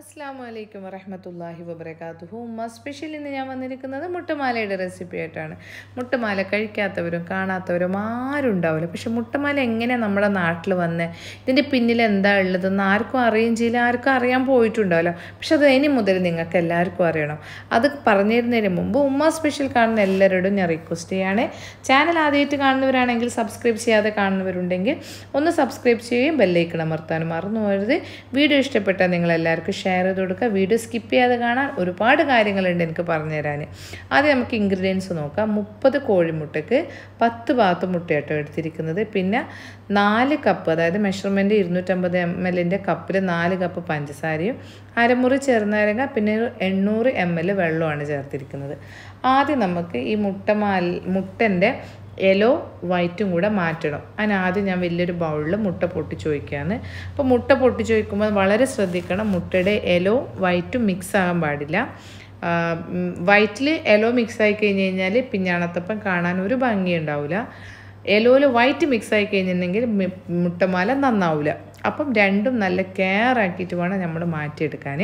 അസ്സാം വലൈക്കും വറഹമത്തല്ലാഹി വബർക്കാത്തുഹു ഉമ്മ സ്പെഷ്യൽ ഇന്ന് ഞാൻ വന്നിരിക്കുന്നത് മുട്ടമാലയുടെ റെസിപ്പി ആയിട്ടാണ് മുട്ടമാല കഴിക്കാത്തവരും കാണാത്തവരും ആരും ഉണ്ടാവില്ല പക്ഷെ മുട്ടമാല എങ്ങനെ നമ്മുടെ നാട്ടിൽ വന്ന് ഇതിൻ്റെ പിന്നിൽ എന്താ ഉള്ളതെന്ന് ആർക്കും അറിയുകയും ചെയ്യില്ല ആർക്കും അറിയാൻ പോയിട്ടുണ്ടാവില്ല പക്ഷെ അത് ഇനി മുതൽ നിങ്ങൾക്ക് എല്ലാവർക്കും അറിയണം അത് പറഞ്ഞു തരുന്നതിന് മുമ്പ് ഉമ്മ സ്പെഷ്യൽ കാണുന്ന എല്ലാവരോടും ഞാൻ റിക്വസ്റ്റ് ചെയ്യാണ് ചാനൽ ആദ്യമായിട്ട് കാണുന്നവരാണെങ്കിൽ സബ്സ്ക്രൈബ് ചെയ്യാതെ കാണുന്നവരുണ്ടെങ്കിൽ ഒന്ന് സബ്സ്ക്രൈബ് ചെയ്യുകയും ബെല്ലൈക്കൺ അമർത്താനും മറന്നു പോകരുത് വീഡിയോ ഇഷ്ടപ്പെട്ടാൽ നിങ്ങൾ എല്ലാവർക്കും ഷെയർ ചെയ്ത് കൊടുക്കുക വീഡിയോ സ്കിപ്പ് ചെയ്യാതെ കാണാൻ ഒരുപാട് കാര്യങ്ങളുണ്ട് എനിക്ക് പറഞ്ഞു തരാൻ ആദ്യം നമുക്ക് ഇൻഗ്രീഡിയൻസ് നോക്കാം മുപ്പത് കോഴിമുട്ടയ്ക്ക് പത്ത് ഭാഗത്ത് മുട്ടയാട്ടോ എടുത്തിരിക്കുന്നത് പിന്നെ നാല് കപ്പ് അതായത് മെഷർമെൻറ്റ് ഇരുന്നൂറ്റമ്പത് എം എല്ലിൻ്റെ കപ്പിൽ നാല് കപ്പ് പഞ്ചസാരയും അരമുറി ചെറുനാരങ്ങ പിന്നെ ഒരു എണ്ണൂറ് എം എൽ വെള്ളമാണ് ചേർത്തിരിക്കുന്നത് ആദ്യം നമുക്ക് ഈ മുട്ടമാൽ മുട്ടൻ്റെ യെല്ലോ വൈറ്റും കൂടെ മാറ്റണം അതിനാദ്യം ഞാൻ വലിയൊരു ബൗളിൽ മുട്ട പൊട്ടിച്ച് വയ്ക്കുകയാണ് അപ്പോൾ മുട്ട പൊട്ടിച്ച് വയ്ക്കുമ്പോൾ വളരെ ശ്രദ്ധിക്കണം മുട്ടയുടെ യെല്ലോ വൈറ്റും മിക്സ് ആകാൻ പാടില്ല വൈറ്റിൽ യെല്ലോ മിക്സ് ആയി കഴിഞ്ഞ് കഴിഞ്ഞാൽ പിഞ്ഞാണത്തപ്പം കാണാൻ ഒരു ഭംഗി ഉണ്ടാവില്ല യെലോയിൽ വൈറ്റ് മിക്സ് ആയി കഴിഞ്ഞിട്ടുണ്ടെങ്കിൽ മുട്ടമാല നന്നാവില്ല അപ്പം രണ്ടും നല്ല കെയർ ആക്കിയിട്ട് വേണം നമ്മൾ മാറ്റിയെടുക്കാൻ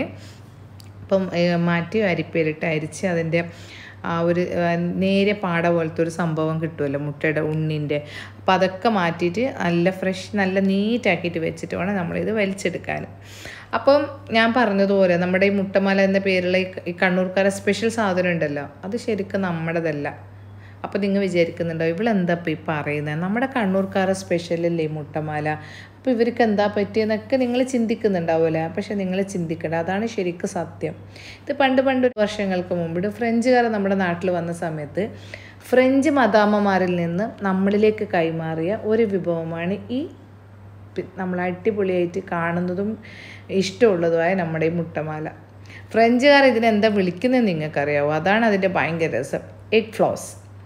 അപ്പം മാറ്റി അരിപ്പയിലിട്ട് അരിച്ച് അതിൻ്റെ ആ ഒരു നേരിയ പാട പോലത്തെ ഒരു സംഭവം കിട്ടുമല്ലോ മുട്ടയുടെ ഉണ്ണിൻ്റെ അപ്പോൾ അതൊക്കെ മാറ്റിയിട്ട് നല്ല ഫ്രഷ് നല്ല നീറ്റാക്കിയിട്ട് വെച്ചിട്ട് വേണം നമ്മളിത് വലിച്ചെടുക്കാൻ അപ്പം ഞാൻ പറഞ്ഞതുപോലെ നമ്മുടെ ഈ മുട്ടമല എന്ന പേരുള്ള ഈ കണ്ണൂർക്കാരെ സ്പെഷ്യൽ സാധനം ഉണ്ടല്ലോ അത് ശരിക്കും നമ്മുടേതല്ല അപ്പോൾ നിങ്ങൾ വിചാരിക്കുന്നുണ്ടോ ഇവളെന്താ ഇപ്പോൾ ഈ പറയുന്നത് നമ്മുടെ കണ്ണൂർക്കാരെ സ്പെഷ്യലല്ലേ ഈ മുട്ടമാല അപ്പോൾ ഇവർക്ക് എന്താ പറ്റിയെന്നൊക്കെ നിങ്ങൾ ചിന്തിക്കുന്നുണ്ടാവില്ല പക്ഷേ നിങ്ങൾ ചിന്തിക്കേണ്ട അതാണ് ശരിക്കും സത്യം ഇത് പണ്ട് പണ്ട് വർഷങ്ങൾക്ക് മുമ്പ് ഫ്രഞ്ചുകാർ നമ്മുടെ നാട്ടിൽ വന്ന സമയത്ത് ഫ്രഞ്ച് മദാമ്മമാരിൽ നിന്ന് നമ്മളിലേക്ക് കൈമാറിയ ഒരു വിഭവമാണ് ഈ നമ്മൾ അടിപൊളിയായിട്ട് കാണുന്നതും ഇഷ്ടമുള്ളതുമായ നമ്മുടെ ഈ മുട്ടമാല ഫ്രഞ്ചുകാർ ഇതിനെന്താ വിളിക്കുന്നതെന്ന് നിങ്ങൾക്കറിയാവോ അതാണ് അതിൻ്റെ ഭയങ്കര രസം എഗ് ഫ്ലോസ്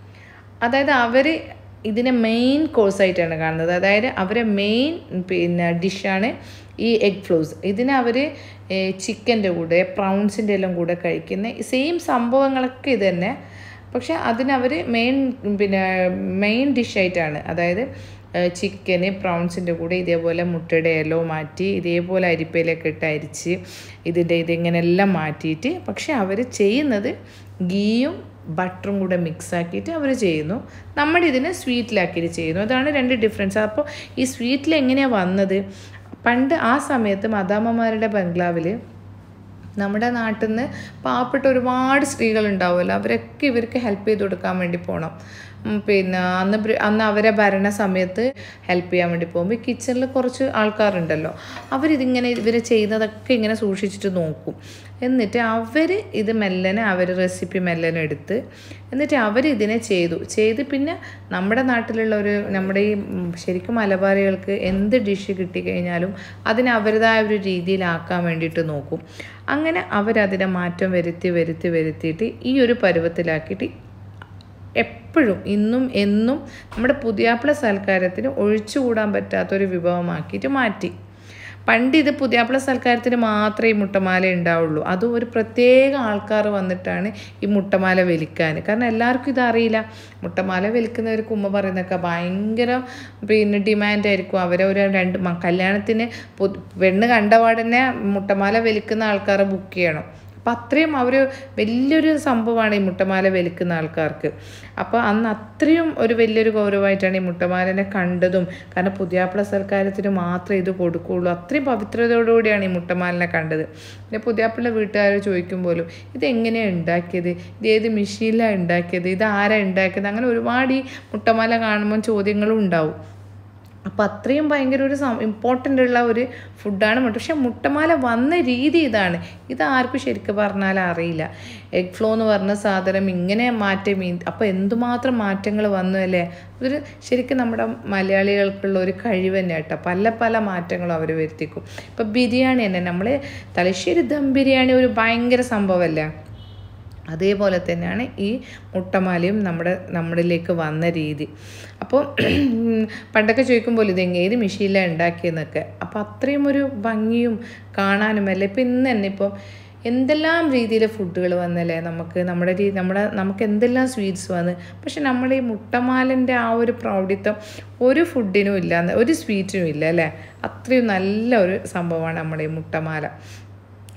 അതായത് അവർ ഇതിനെ മെയിൻ കോഴ്സായിട്ടാണ് കാണുന്നത് അതായത് അവരെ മെയിൻ പിന്നെ ഡിഷാണ് ഈ എഗ് ഫ്ലോസ് ഇതിനെ അവർ ചിക്കൻ്റെ കൂടെ പ്രൗൺസിൻ്റെ എല്ലാം കൂടെ കഴിക്കുന്ന സെയിം സംഭവങ്ങളൊക്കെ ഇത് തന്നെ പക്ഷെ അതിനവർ മെയിൻ പിന്നെ മെയിൻ ഡിഷായിട്ടാണ് അതായത് ചിക്കന് പ്രൗൺസിൻ്റെ കൂടെ ഇതേപോലെ മുട്ടയുടെ ഇലോ മാറ്റി ഇതേപോലെ അരിപ്പയിലൊക്കെ ഇട്ട് അരിച്ച് ഇതിൻ്റെ ഇതിങ്ങനെല്ലാം മാറ്റിയിട്ട് പക്ഷെ അവർ ചെയ്യുന്നത് ഗീയും ബട്ടറും കൂടെ മിക്സ് ആക്കിയിട്ട് അവർ ചെയ്യുന്നു നമ്മുടെ ഇതിനെ സ്വീറ്റിലാക്കിയിട്ട് ചെയ്യുന്നു അതാണ് രണ്ട് ഡിഫറൻസ് അപ്പോൾ ഈ സ്വീറ്റിൽ എങ്ങനെയാണ് വന്നത് പണ്ട് ആ സമയത്ത് മദാമ്മമാരുടെ ബംഗ്ലാവിൽ നമ്മുടെ നാട്ടിൽ നിന്ന് പാവപ്പെട്ട ഒരുപാട് സ്ത്രീകൾ ഉണ്ടാവുമല്ലോ അവരൊക്കെ ഇവർക്ക് ഹെൽപ്പ് ചെയ്ത് കൊടുക്കാൻ വേണ്ടി പോകണം പിന്നെ അന്ന് അന്ന് അവരെ ഭരണ സമയത്ത് ഹെൽപ്പ് ചെയ്യാൻ വേണ്ടി പോകുമ്പോൾ ഈ കിച്ചണിൽ കുറച്ച് ആൾക്കാരുണ്ടല്ലോ അവരിതിങ്ങനെ ഇവർ ചെയ്യുന്നതൊക്കെ ഇങ്ങനെ സൂക്ഷിച്ചിട്ട് നോക്കും എന്നിട്ട് അവർ ഇത് മെല്ലനെ അവർ റെസിപ്പി മെല്ലനെ എടുത്ത് എന്നിട്ട് അവർ ഇതിനെ ചെയ്തു ചെയ്ത് പിന്നെ നമ്മുടെ നാട്ടിലുള്ള ഒരു നമ്മുടെ ഈ ശരിക്കും മലബാറികൾക്ക് എന്ത് ഡിഷ് കിട്ടിക്കഴിഞ്ഞാലും അതിനെ അവരുടേതായ ഒരു രീതിയിലാക്കാൻ വേണ്ടിയിട്ട് നോക്കും അങ്ങനെ അവരതിനെ മാറ്റം വരുത്തി വരുത്തി വരുത്തിയിട്ട് ഈ ഒരു പരുവത്തിലാക്കിയിട്ട് എപ്പോഴും ഇന്നും എന്നും നമ്മുടെ പുതിയാപ്പിള സൽക്കാരത്തിന് ഒഴിച്ചുകൂടാൻ പറ്റാത്തൊരു വിഭവമാക്കിയിട്ട് മാറ്റി പണ്ട് ഇത് പുതിയാപ്പിള സൽക്കാരത്തിന് മാത്രമേ ഈ മുട്ടമാല ഉണ്ടാവുള്ളൂ അതും ഒരു പ്രത്യേക ആൾക്കാർ വന്നിട്ടാണ് ഈ മുട്ടമാല വലിക്കാൻ കാരണം എല്ലാവർക്കും ഇത് അറിയില്ല മുട്ടമാല വലിക്കുന്നവർക്ക് ഉമ്മ പറയുന്നതൊക്കെ ഭയങ്കര പിന്നെ ഡിമാൻഡ് ആയിരിക്കും അവരെ ഒരു രണ്ട് കല്യാണത്തിന് പെണ്ണ് കണ്ടപാടന്നെ മുട്ടമാല വലിക്കുന്ന ആൾക്കാരെ ബുക്ക് ചെയ്യണം അപ്പം അത്രയും അവർ വലിയൊരു സംഭവമാണ് ഈ മുട്ടമാല വലിക്കുന്ന ആൾക്കാർക്ക് അപ്പോൾ അന്ന് അത്രയും ഒരു വലിയൊരു ഗൗരവമായിട്ടാണ് ഈ മുട്ടമാലനെ കണ്ടതും കാരണം പുതിയാപ്പിള സൽക്കാരത്തിന് മാത്രമേ ഇത് കൊടുക്കുകയുള്ളൂ അത്രയും പവിത്രതയോടുകൂടിയാണ് ഈ മുട്ടമാലിനെ കണ്ടത് പിന്നെ പുതിയാപ്പിള വീട്ടുകാർ ചോദിക്കും പോലും ഇത് എങ്ങനെയാണ് ഉണ്ടാക്കിയത് ഇത് ഏത് മെഷീനിലാണ് ഉണ്ടാക്കിയത് ഇത് ആരാണ് ഉണ്ടാക്കിയത് അങ്ങനെ ഒരുപാട് ഈ മുട്ടമാല കാണുമ്പോൾ ചോദ്യങ്ങളും ഉണ്ടാവും അപ്പോൾ അത്രയും ഭയങ്കര ഒരു ഇമ്പോർട്ടൻ്റ് ഉള്ള ഒരു ഫുഡാണ് മുട്ട പക്ഷേ മുട്ടമാല വന്ന രീതി ഇതാണ് ഇത് ആർക്കും ശരിക്കും പറഞ്ഞാൽ അറിയില്ല എഗ് ഫ്ലോ എന്ന് പറഞ്ഞ സാധനം ഇങ്ങനെ മാറ്റം അപ്പോൾ എന്തുമാത്രം മാറ്റങ്ങൾ വന്നു അല്ലേ അതൊരു ശരിക്കും നമ്മുടെ മലയാളികൾക്കുള്ള ഒരു കഴിവ് തന്നെ കേട്ടോ പല പല മാറ്റങ്ങളും അവർ വരുത്തിക്കും ഇപ്പോൾ ബിരിയാണി തന്നെ നമ്മൾ തലശ്ശേരി ദം ബിരിയാണി ഒരു ഭയങ്കര സംഭവമല്ലേ അതേപോലെ തന്നെയാണ് ഈ മുട്ടമാലയും നമ്മുടെ നമ്മളിലേക്ക് വന്ന രീതി അപ്പോൾ പണ്ടൊക്കെ ചോദിക്കുമ്പോൾ ഇത് ഏത് മെഷീനിലാണ് ഉണ്ടാക്കിയെന്നൊക്കെ അപ്പോൾ അത്രയും ഒരു ഭംഗിയും കാണാനും അല്ലേ ഇപ്പം ഇന്ന് തന്നെ ഇപ്പം എന്തെല്ലാം രീതിയിലെ ഫുഡുകൾ വന്നല്ലേ നമുക്ക് നമ്മുടെ രീ നമ്മുടെ നമുക്ക് എന്തെല്ലാം സ്വീറ്റ്സ് വന്ന് പക്ഷെ നമ്മൾ ഈ മുട്ടമാലൻ്റെ ആ ഒരു പ്രൗഢിത്വം ഒരു ഫുഡിനും ഇല്ല ഒരു സ്വീറ്റിനും ഇല്ല അല്ലേ അത്രയും നല്ല ഒരു സംഭവമാണ് നമ്മുടെ ഈ മുട്ടമാല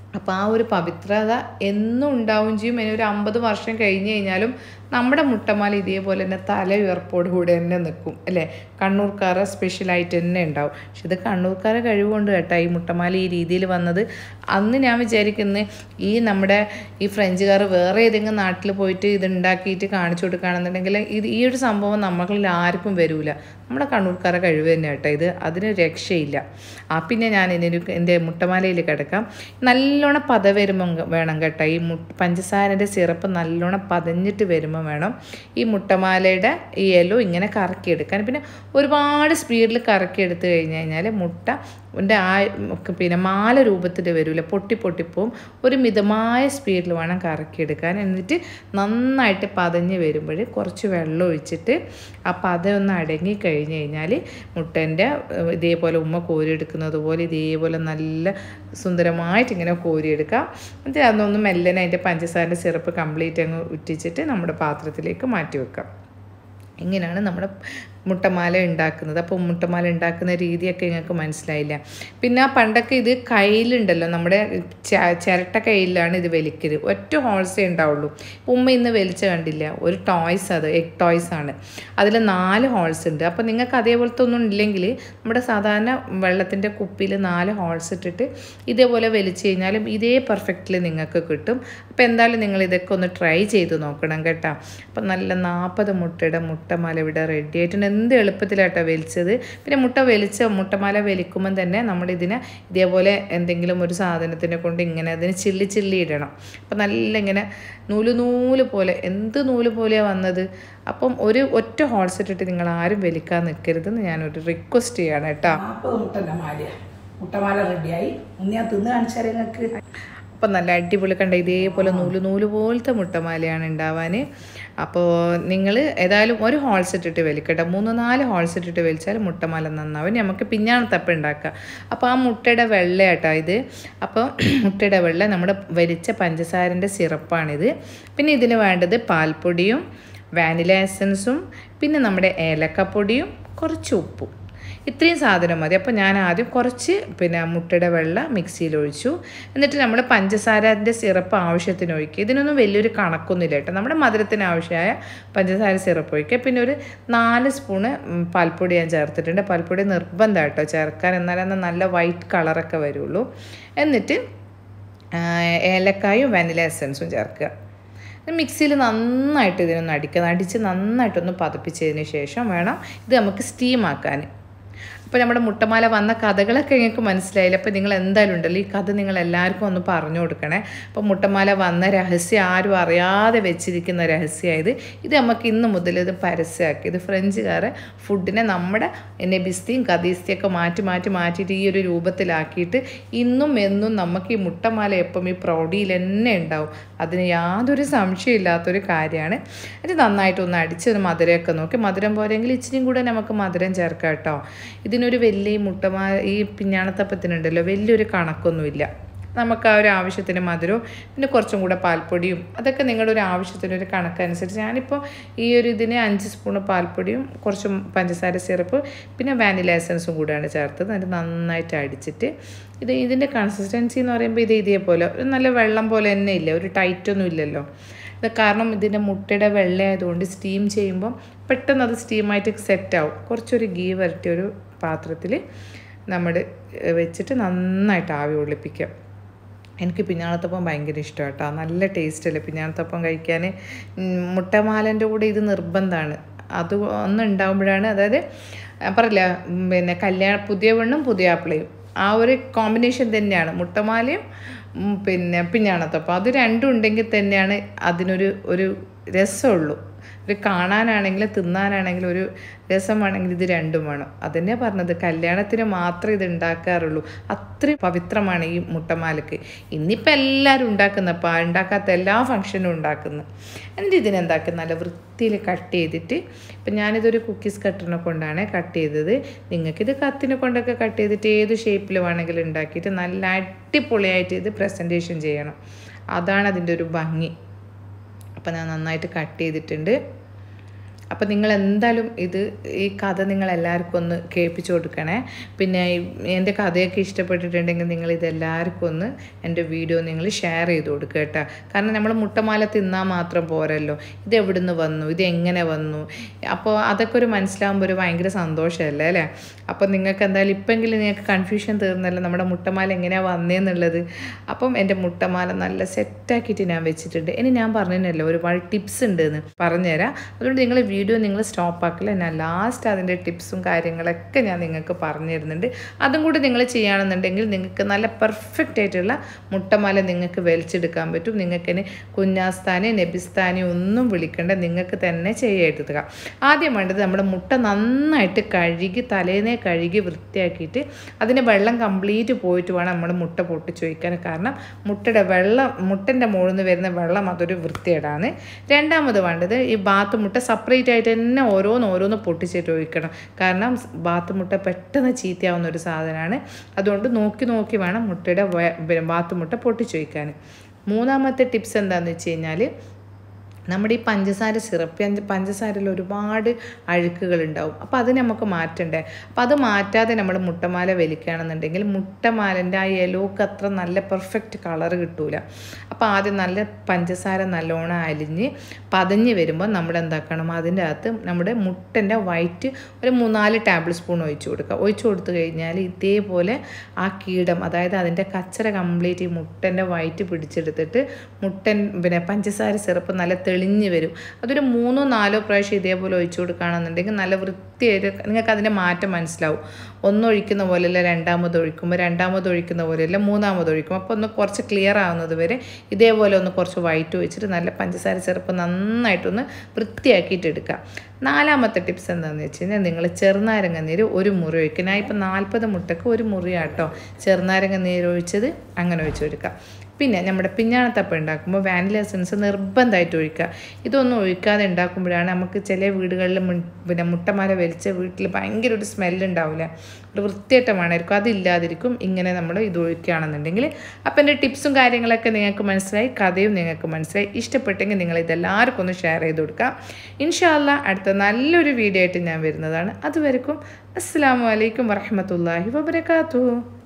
അപ്പോൾ ആ ഒരു പവിത്രത എന്നും ഉണ്ടാവും ചെയ്യും ഇനി ഒരു അമ്പത് വർഷം കഴിഞ്ഞ് കഴിഞ്ഞാലും നമ്മുടെ മുട്ടമാല ഇതേപോലെ തന്നെ തല ഉയർപ്പോട് കൂടെ തന്നെ നിൽക്കും അല്ലേ കണ്ണൂർക്കാരെ സ്പെഷ്യലായിട്ട് തന്നെ ഉണ്ടാവും പക്ഷെ ഇത് കണ്ണൂർക്കാരെ കഴിവുകൊണ്ട് കേട്ടോ ഈ മുട്ടമാല ഈ രീതിയിൽ വന്നത് അന്ന് ഞാൻ വിചാരിക്കുന്നത് ഈ നമ്മുടെ ഈ ഫ്രഞ്ചുകാർ വേറെ ഏതെങ്കിലും നാട്ടിൽ പോയിട്ട് ഇത് ഉണ്ടാക്കിയിട്ട് കാണിച്ചു കൊടുക്കുകയാണെന്നുണ്ടെങ്കിൽ ഇത് ഈ ഒരു സംഭവം നമ്മളിൽ ആർക്കും വരൂല നമ്മുടെ കണ്ണൂർക്കാരെ കഴിവ് തന്നെ കേട്ടോ ഇത് അതിന് രക്ഷയില്ല ആ പിന്നെ ഞാൻ ഇതിന് എൻ്റെ മുട്ടമാലയിൽ കിടക്കാം നല്ലോണം പത വരുമ്പം വേണം കേട്ടോ ഈ മു പഞ്ചസാരൻ്റെ സിറപ്പ് നല്ലോണം പതഞ്ഞിട്ട് വരുമ്പോൾ വേണം ഈ മുട്ടമാലയുടെ ഈ യെല്ലോ ഇങ്ങനെ കറക്കിയെടുക്കാൻ പിന്നെ ഒരുപാട് സ്പീഡിൽ കറക്കിയെടുത്ത് കഴിഞ്ഞ് കഴിഞ്ഞാൽ മുട്ട ൻ്റെ ആ പിന്നെ മാല രൂപത്തിൽ വരില്ല പൊട്ടി പൊട്ടിപ്പോവും ഒരു മിതമായ സ്പീഡിൽ വേണം കറക്കിയെടുക്കാൻ എന്നിട്ട് നന്നായിട്ട് പതഞ്ഞ് വരുമ്പോൾ കുറച്ച് വെള്ളം ഒഴിച്ചിട്ട് ആ പത ഒന്ന് അടങ്ങി കഴിഞ്ഞ് കഴിഞ്ഞാൽ മുട്ടൻ്റെ ഇതേപോലെ ഉമ്മ കോരിയെടുക്കുന്നത് പോലെ ഇതേപോലെ നല്ല സുന്ദരമായിട്ട് ഇങ്ങനെ കോരിയെടുക്കാം എന്നിട്ട് അതൊന്ന് മെല്ലനെ അതിൻ്റെ പഞ്ചസാരൻ്റെ സിറപ്പ് കംപ്ലീറ്റ് അങ്ങ് ഉറ്റിച്ചിട്ട് നമ്മുടെ പാത്രത്തിലേക്ക് മാറ്റി വെക്കാം ഇങ്ങനെയാണ് നമ്മുടെ മുട്ടമാല ഉണ്ടാക്കുന്നത് അപ്പോൾ മുട്ടമാല ഉണ്ടാക്കുന്ന രീതിയൊക്കെ നിങ്ങൾക്ക് മനസ്സിലായില്ല പിന്നെ ആ പണ്ടൊക്കെ ഇത് കയ്യിലുണ്ടല്ലോ നമ്മുടെ ച- ചിരട്ട കയ്യിലാണ് ഇത് വലിക്കല് ഒറ്റ ഹോൾസേ ഉണ്ടാവുള്ളൂ ഇപ്പം ഉമ്മ ഇന്ന് വലിച്ച കണ്ടില്ല ഒരു ടോയ്സ് അത് എഗ് ടോയ്സ് ആണ് അതിൽ നാല് ഹോൾസ് ഉണ്ട് അപ്പോൾ നിങ്ങൾക്ക് അതേപോലത്തെ ഒന്നും ഇല്ലെങ്കിൽ നമ്മുടെ സാധാരണ വെള്ളത്തിൻ്റെ കുപ്പിയിൽ നാല് ഹോൾസ് ഇട്ടിട്ട് ഇതേപോലെ വലിച്ചു കഴിഞ്ഞാലും ഇതേ പെർഫെക്റ്റിൽ നിങ്ങൾക്ക് കിട്ടും അപ്പോൾ എന്തായാലും നിങ്ങൾ ഇതൊക്കെ ഒന്ന് ട്രൈ ചെയ്ത് നോക്കണം കേട്ടോ അപ്പം നല്ല നാൽപ്പത് മുട്ടയുടെ മുട്ടമാല ഇവിടെ റെഡി ആയിട്ടുണ്ട് എന്ത് എളുപ്പത്തിലാട്ടോ വലിച്ചത് പിന്നെ മുട്ട വലിച്ച മുട്ടമാല വലിക്കുമ്പം തന്നെ നമ്മളിതിനെ ഇതേപോലെ എന്തെങ്കിലും ഒരു സാധനത്തിനെ കൊണ്ട് ഇങ്ങനെ അതിന് ചില്ലി ചില്ലി ഇടണം അപ്പം നല്ല ഇങ്ങനെ നൂല് നൂല് പോലെ എന്ത് നൂല് പോലെയാണ് വന്നത് അപ്പം ഒരു ഒറ്റ ഹോൾസ് ഇട്ടിട്ട് നിങ്ങൾ ആരും വലിക്കാൻ നിൽക്കരുതെന്ന് ഞാനൊരു റിക്വസ്റ്റ് ചെയ്യാണ് കേട്ടോ നാൽപ്പത് മുട്ടൻ്റെ മാല മുട്ടമാല റെഡിയായി ഒന്ന് ഞാൻ തിന്ന് കാണിച്ചാൽ നിങ്ങൾക്ക് അപ്പം നല്ല അടിപൊളി കണ്ട ഇതേപോലെ നൂല് നൂല് പോലത്തെ മുട്ടമാലയാണ് ഉണ്ടാവാൻ അപ്പോൾ നിങ്ങൾ ഏതായാലും ഒരു ഹോൾസ് ഇട്ടിട്ട് വലിക്കട്ടെ മൂന്ന് നാല് ഹോൾസ് ഇട്ടിട്ട് വലിച്ചാൽ മുട്ടമാല നന്നാവും നമുക്ക് പിഞ്ഞാണത്തപ്പം ഉണ്ടാക്കുക അപ്പോൾ ആ മുട്ടയുടെ വെള്ളയാട്ടോ ഇത് അപ്പോൾ മുട്ടയുടെ വെള്ള നമ്മുടെ വലിച്ച പഞ്ചസാരൻ്റെ സിറപ്പാണിത് പിന്നെ ഇതിന് വേണ്ടത് പാൽപ്പൊടിയും വാനില എസൻസും പിന്നെ നമ്മുടെ ഏലക്കപ്പൊടിയും കുറച്ച് ഉപ്പും ഇത്രയും സാധനം മതി അപ്പോൾ ഞാൻ ആദ്യം കുറച്ച് പിന്നെ മുട്ടയുടെ വെള്ള മിക്സിയിൽ ഒഴിച്ചു എന്നിട്ട് നമ്മൾ പഞ്ചസാരൻ്റെ സിറപ്പ് ആവശ്യത്തിന് ഒഴിക്കുക ഇതിനൊന്നും വലിയൊരു കണക്കൊന്നുമില്ല കേട്ടോ നമ്മുടെ മധുരത്തിന് ആവശ്യമായ പഞ്ചസാര സിറപ്പ് ഒഴിക്കുക പിന്നെ ഒരു നാല് സ്പൂണ് ഉം, പാൽപ്പൊടി ഞാൻ ചേർത്തിട്ടുണ്ട് പാൽപ്പൊടി നിർബന്ധം കേട്ടോ ചേർക്കാൻ എന്നാലേ നല്ല വൈറ്റ് കളറൊക്കെ വരുള്ളൂ എന്നിട്ട് ആ, ഏലക്കായും വാനില എസൻസും ചേർക്കുക മിക്സിയിൽ നന്നായിട്ട് ഇതിനൊന്ന് അടിക്കുക അടിച്ച് നന്നായിട്ടൊന്ന് പതപ്പിച്ചതിന് ശേഷം വേണം ഇത് നമുക്ക് സ്റ്റീം ആക്കാൻ അപ്പോൾ നമ്മുടെ മുട്ടമാല വന്ന കഥകളൊക്കെ നിങ്ങൾക്ക് മനസ്സിലായില്ല അപ്പോൾ നിങ്ങൾ എന്തായാലും ഉണ്ടല്ലോ ഈ കഥ നിങ്ങൾ എല്ലാവർക്കും ഒന്ന് പറഞ്ഞു കൊടുക്കണേ അപ്പോൾ മുട്ടമാല വന്ന രഹസ്യം ആരും അറിയാതെ വെച്ചിരിക്കുന്ന രഹസ്യമായത് ഇത് നമുക്ക് ഇന്ന് മുതൽ ഇത് പരസ്യമാക്കി ഇത് ഫ്രഞ്ചുകാരെ ഫുഡിനെ നമ്മുടെ നെബിസ്തിയും കദീസ്തിയൊക്കെ മാറ്റി മാറ്റി മാറ്റിയിട്ട് ഈ ഒരു രൂപത്തിലാക്കിയിട്ട് ഇന്നും എന്നും നമുക്ക് ഈ മുട്ടമാല എപ്പം ഈ പ്രൗഢിയിൽ തന്നെ ഉണ്ടാവും അതിന് യാതൊരു സംശയമില്ലാത്തൊരു കാര്യമാണ് ഇത് നന്നായിട്ടൊന്ന് അടിച്ചൊരു മധുരമൊക്കെ നോക്കി മധുരം പോരെങ്കിൽ ഇച്ചിരിയും കൂടെ നമുക്ക് മധുരം ചേർക്കാം കേട്ടോ ഇതിനൊരു വലിയ ഈ മുട്ടമാ ഈ പിഞ്ഞാണത്തപ്പത്തിനുണ്ടല്ലോ വലിയൊരു കണക്കൊന്നുമില്ല നമുക്ക് ആ ഒരു ആവശ്യത്തിന് മധുരവും പിന്നെ കുറച്ചും കൂടെ പാൽപ്പൊടിയും അതൊക്കെ നിങ്ങളുടെ ഒരു ആവശ്യത്തിന് ഒരു കണക്കനുസരിച്ച് ഞാനിപ്പോൾ ഈ ഒരു ഇതിന് അഞ്ച് സ്പൂണ് പാൽപ്പൊടിയും കുറച്ച് പഞ്ചസാര സിറപ്പ് പിന്നെ വാനില എസൻസും കൂടെയാണ് ചേർത്തത് അത് നന്നായിട്ട് അടിച്ചിട്ട് ഇത് ഇതിൻ്റെ കൺസിസ്റ്റൻസി എന്ന് പറയുമ്പോൾ ഇത് ഇതേപോലെ ഒരു നല്ല വെള്ളം പോലെ തന്നെ ഇല്ല ഒരു ടൈറ്റൊന്നും ഇല്ലല്ലോ ഇത് കാരണം ഇതിൻ്റെ മുട്ടയുടെ വെള്ളയായതുകൊണ്ട് സ്റ്റീം ചെയ്യുമ്പം പെട്ടെന്ന് അത് സ്റ്റീമായിട്ട് സെറ്റാവും കുറച്ചൊരു ഗീ വരട്ടിയ ഒരു പാത്രത്തിൽ നമ്മൾ വെച്ചിട്ട് നന്നായിട്ട് ആവി ഒളിപ്പിക്കുക എനിക്ക് പിഞ്ഞാണത്തപ്പം ഭയങ്കര ഇഷ്ടമാണ് കേട്ടോ നല്ല ടേസ്റ്റ് അല്ലേ പിഞ്ഞാണത്തപ്പം കഴിക്കാൻ മുട്ടമാലൻ്റെ കൂടെ ഇത് നിർബന്ധമാണ് അത് ഒന്ന് ഉണ്ടാകുമ്പോഴാണ് അതായത് ഞാൻ പറയില്ല ഉം, പിന്നെ കല്യാണ പുതിയ പെണ്ണും പുതിയ ആപ്പിളയും ആ ഒരു കോമ്പിനേഷൻ തന്നെയാണ് മുട്ടമാലയും ഉം, പിന്നെ പിഞ്ഞാണത്തപ്പം അത് രണ്ടും ഉണ്ടെങ്കിൽ തന്നെയാണ് അതിനൊരു ഒരു രസമുള്ളൂ ഒരു കാണാനാണെങ്കിലും തിന്നാനാണെങ്കിലും ഒരു രസമാണെങ്കിൽ ഇത് രണ്ടും വേണം അതന്നെ പറഞ്ഞത് കല്യാണത്തിന് മാത്രമേ ഇത് ഉണ്ടാക്കാറുള്ളൂ അത്രയും പവിത്രമാണ് ഈ മുട്ടമാലക്ക് ഇന്നിപ്പോൾ എല്ലാവരും ഉണ്ടാക്കുന്നപ്പോൾ ഉണ്ടാക്കാത്ത എല്ലാ ഫംഗ്ഷനും ഉണ്ടാക്കുന്നു എന്നിട്ട് ഇതിനെന്താക്കി നല്ല വൃത്തിയിൽ കട്ട് ചെയ്തിട്ട് ഇപ്പം ഞാനിതൊരു കുക്കീസ് കട്ടറിനെ കൊണ്ടാണ് കട്ട് ചെയ്തത് നിങ്ങൾക്കിത് കത്തിനെ കൊണ്ടൊക്കെ കട്ട് ചെയ്തിട്ട് ഏത് ഷേപ്പിൽ വേണമെങ്കിലും ഉണ്ടാക്കിയിട്ട് നല്ല അടിപൊളിയായിട്ട് ഇത് പ്രസൻറ്റേഷൻ ചെയ്യണം അതാണ് അതിൻ്റെ ഒരു ഭംഗി അപ്പം ഞാൻ നന്നായിട്ട് കട്ട് ചെയ്തിട്ടുണ്ട് അപ്പോൾ നിങ്ങൾ എന്തായാലും ഇത് ഈ കഥ നിങ്ങൾ എല്ലാവർക്കും ഒന്ന് കേൾപ്പിച്ചു കൊടുക്കണേ പിന്നെ ഈ- എൻ്റെ കഥയൊക്കെ ഇഷ്ടപ്പെട്ടിട്ടുണ്ടെങ്കിൽ നിങ്ങൾ ഇത് എല്ലാവർക്കും ഒന്ന് എൻ്റെ വീഡിയോ നിങ്ങൾ ഷെയർ ചെയ്ത് കൊടുക്കുക കേട്ടോ കാരണം നമ്മൾ മുട്ടമാല തിന്നാൽ മാത്രം പോരല്ലോ ഇത് എവിടുന്ന് വന്നു ഇത് എങ്ങനെ വന്നു അപ്പോൾ അതൊക്കെ ഒരു മനസ്സിലാകുമ്പോൾ ഒരു ഭയങ്കര സന്തോഷമല്ലേ അല്ലേ അപ്പോൾ നിങ്ങൾക്ക് എന്തായാലും ഇപ്പെങ്കിലും നിങ്ങൾക്ക് കൺഫ്യൂഷൻ തീർന്നല്ലോ നമ്മുടെ മുട്ടമാല എങ്ങനെയാണ് വന്നേന്നുള്ളത് അപ്പം എൻ്റെ മുട്ടമാല നല്ല സെറ്റാക്കിയിട്ട് ഞാൻ വെച്ചിട്ടുണ്ട് ഇനി ഞാൻ പറഞ്ഞല്ലോ ഒരുപാട് ടിപ്സ് ഉണ്ട് എന്ന് പറഞ്ഞുതരാം അതുകൊണ്ട് നിങ്ങൾ വീഡിയോ നിങ്ങൾ സ്റ്റോപ്പ് ആക്കില്ല ഞാൻ ലാസ്റ്റ് അതിൻ്റെ ടിപ്സും കാര്യങ്ങളൊക്കെ ഞാൻ നിങ്ങൾക്ക് പറഞ്ഞു തരുന്നുണ്ട് അതും കൂടി നിങ്ങൾ ചെയ്യുകയാണെന്നുണ്ടെങ്കിൽ നിങ്ങൾക്ക് നല്ല പെർഫെക്റ്റ് ആയിട്ടുള്ള മുട്ടമാല നിങ്ങൾക്ക് വലിച്ചെടുക്കാൻ പറ്റും നിങ്ങൾക്ക് ഇനി കുഞ്ഞാസ്ഥാനെ നബിസ്ഥാനെ ഒന്നും വിളിക്കേണ്ട നിങ്ങൾക്ക് തന്നെ ചെയ്യെടുക്കുക ആദ്യം വേണ്ടത് നമ്മുടെ മുട്ട നന്നായിട്ട് കഴുകി തലേനെ കഴുകി വൃത്തിയാക്കിയിട്ട് അതിന് വെള്ളം കംപ്ലീറ്റ് പോയിട്ട് വേണം നമ്മൾ മുട്ട പൊട്ടിച്ച് വയ്ക്കാൻ കാരണം മുട്ടയുടെ വെള്ളം മുട്ടൻ്റെ മുകളിൽ നിന്ന് വരുന്ന വെള്ളം അതൊരു വൃത്തികേടാണ് രണ്ടാമത് വേണ്ടത് ഈ ബാത്ത് മുട്ട സെപ്പറേറ്റ് ആയിട്ട് തന്നെ ഓരോന്ന് ഓരോന്ന് പൊട്ടിച്ചിട്ട് ഒഴിക്കണം കാരണം ബാത്ത് മുട്ട പെട്ടെന്ന് ചീത്തയാവുന്ന ഒരു സാധനമാണ് അതുകൊണ്ട് നോക്കി നോക്കി വേണം മുട്ടയുടെ വെ- പിന്നെ ബാത്ത് മുട്ട പൊട്ടിച്ച് വയ്ക്കാൻ മൂന്നാമത്തെ ടിപ്സ് എന്താണെന്ന് വെച്ച് കഴിഞ്ഞാൽ നമ്മുടെ ഈ പഞ്ചസാര സിറപ്പ് പഞ്ച പഞ്ചസാരയിൽ ഒരുപാട് അഴുക്കുകൾ ഉണ്ടാവും അപ്പോൾ അത് നമുക്ക് മാറ്റണ്ടേ അപ്പോൾ അത് മാറ്റാതെ നമ്മൾ മുട്ടമാല വലിക്കുകയാണെന്നുണ്ടെങ്കിൽ മുട്ടമാലൻ്റെ ആ യെലോക്ക് അത്ര നല്ല പെർഫെക്റ്റ് കളർ കിട്ടൂല അപ്പോൾ ആദ്യം നല്ല പഞ്ചസാര നല്ലോണം അലിഞ്ഞ് പതഞ്ഞ് വരുമ്പോൾ നമ്മൾ എന്താക്കണം അതിൻ്റെ അകത്ത് നമ്മുടെ മുട്ടൻ്റെ വൈറ്റ് ഒരു മൂന്നാല് ടേബിൾ സ്പൂൺ ഒഴിച്ചു കൊടുക്കുക ഒഴിച്ചു കൊടുത്തു കഴിഞ്ഞാൽ ഇതേപോലെ ആ കീടം അതായത് അതിൻ്റെ കച്ചറ കംപ്ലീറ്റ് ഈ മുട്ടൻ്റെ വൈറ്റ് പിടിച്ചെടുത്തിട്ട് മുട്ടൻ പിന്നെ പഞ്ചസാര സിറപ്പ് നല്ല തെളിഞ്ഞ് വരും അതൊരു മൂന്നോ നാലോ പ്രാവശ്യം ഇതേപോലെ ഒഴിച്ചു കൊടുക്കുകയാണെന്നുണ്ടെങ്കിൽ നല്ല വൃത്തിയായിട്ട് നിങ്ങൾക്ക് അതിൻ്റെ മാറ്റം മനസ്സിലാവും ഒന്നൊഴിക്കുന്ന പോലെയല്ല രണ്ടാമത് ഒഴിക്കുമ്പോൾ രണ്ടാമത് ഒഴിക്കുന്ന പോലെയല്ല മൂന്നാമത് ഒഴിക്കും അപ്പോൾ ഒന്ന് കുറച്ച് ക്ലിയർ ആവുന്നത് വരെ ഇതേപോലെ ഒന്ന് കുറച്ച് വൈറ്റ് ഒഴിച്ചിട്ട് നല്ല പഞ്ചസാര സിറപ്പ് നന്നായിട്ടൊന്ന് വൃത്തിയാക്കിയിട്ട് എടുക്കുക നാലാമത്തെ ടിപ്സ് എന്താണെന്ന് വെച്ച് കഴിഞ്ഞാൽ നിങ്ങൾ ചെറുനാരങ്ങ നീര് ഒരു മുറി ഒഴിക്കുക ഞാൻ ഇപ്പം നാൽപ്പത് മുട്ടക്ക് ഒരു മുറിയാട്ടോ ചെറുനാരങ്ങ നീര് ഒഴിച്ചത് അങ്ങനെ ഒഴിച്ച് കൊടുക്കുക പിന്നെ നമ്മുടെ പിഞ്ഞാണത്തപ്പം ഉണ്ടാക്കുമ്പോൾ വാനില എസൻസ് നിർബന്ധമായിട്ട് ഒഴിക്കുക ഇതൊന്നും ഒഴിക്കാതെ ഉണ്ടാക്കുമ്പോഴാണ് നമുക്ക് ചില വീടുകളിൽ മുൻ പിന്നെ മുട്ടമാല വലിച്ച വീട്ടിൽ ഭയങ്കര ഒരു സ്മെല്ല് ഉണ്ടാവില്ല ഒരു വൃത്തിയായിട്ട് മണമായിരിക്കും അതില്ലാതിരിക്കും ഇങ്ങനെ നമ്മൾ ഇത് ഒഴിക്കുകയാണെന്നുണ്ടെങ്കിൽ അപ്പം എൻ്റെ ടിപ്സും കാര്യങ്ങളൊക്കെ നിങ്ങൾക്ക് മനസ്സിലായി കഥയും നിങ്ങൾക്ക് മനസ്സിലായി ഇഷ്ടപ്പെട്ടെങ്കിൽ നിങ്ങൾ ഇതെല്ലാവർക്കും ഒന്ന് ഷെയർ ചെയ്ത് കൊടുക്കാം ഇൻഷാല്ല അടുത്ത നല്ലൊരു വീഡിയോ ആയിട്ട് ഞാൻ വരുന്നതാണ് അതുവരെക്കും അസ്സാം വലൈക്കും വറഹമത്തല്ലാഹി വബർക്കാത്തു